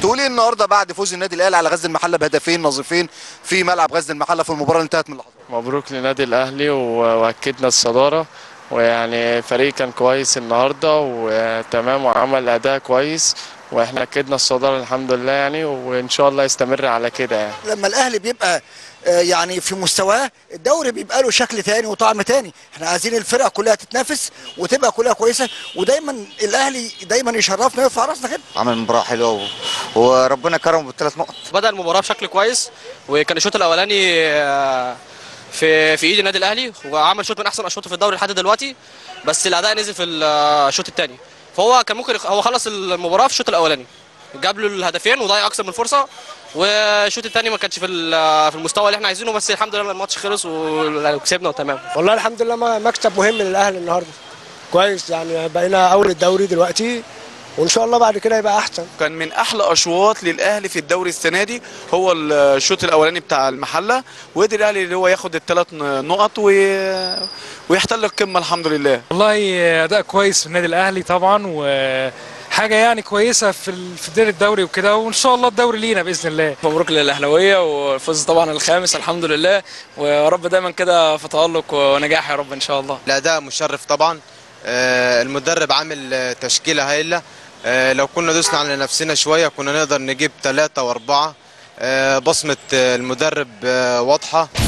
تقول ايه النهارده بعد فوز النادي الاهلي على غزل المحله بهدفين نظيفين في ملعب غزل المحله في المباراه اللي انتهت من لحظات مبروك لنادي الاهلي و- واكدنا الصداره ويعني الفريق كان كويس النهارده وتمام وعمل اداء كويس واحنا اكدنا الصداره الحمد لله يعني وان شاء الله يستمر على كده يعني لما الاهلي بيبقى آه، يعني في مستواه الدوري بيبقى له شكل تاني وطعم تاني احنا عايزين الفرق كلها تتنافس وتبقى كلها كويسه ودايما الاهلي دايما يشرفنا ويرفع راسنا كده عمل مباراة حلوة و... وربنا كرمه بالثلاث نقط بدأ المباراة بشكل كويس وكان الشوط الأولاني آه، في في إيد النادي الأهلي وعمل شوط من أحسن أشواطه في الدوري لحد دلوقتي بس الأداء نزل في الشوط الثاني فهو كان ممكن هو خلص المباراة في الشوط الأولاني جاب له الهدفين وضيع أكثر من فرصة والشوط الثاني ما كانش في ال- في المستوى اللي احنا عايزينه بس الحمد لله الماتش خلص وكسبنا وتمام والله الحمد لله ما- مكسب مهم للاهلي النهارده كويس يعني بقينا اول الدوري دلوقتي وان شاء الله بعد كده يبقى احسن كان من احلى اشواط للاهلي في الدوري السنه دي هو الشوط الاولاني بتاع المحله وقدر الاهلي اللي هو ياخد الثلاث نقط وي... ويحتل القمه الحمد لله والله اداء كويس في النادي الاهلي طبعا وحاجه يعني كويسه في ال- في دير الدوري وكده وان شاء الله الدوري لينا باذن الله مبروك للأهلاوية والفوز طبعا الخامس الحمد لله ويا رب دايما كده في تألق ونجاح يا رب إن شاء الله الأداء مشرف طبعا آه، المدرب عامل آه، تشكيلة هايلة آه، لو كنا دوسنا على نفسنا شوية كنا نقدر نجيب ثلاثة وأربعة آه، بصمة آه، المدرب آه، واضحة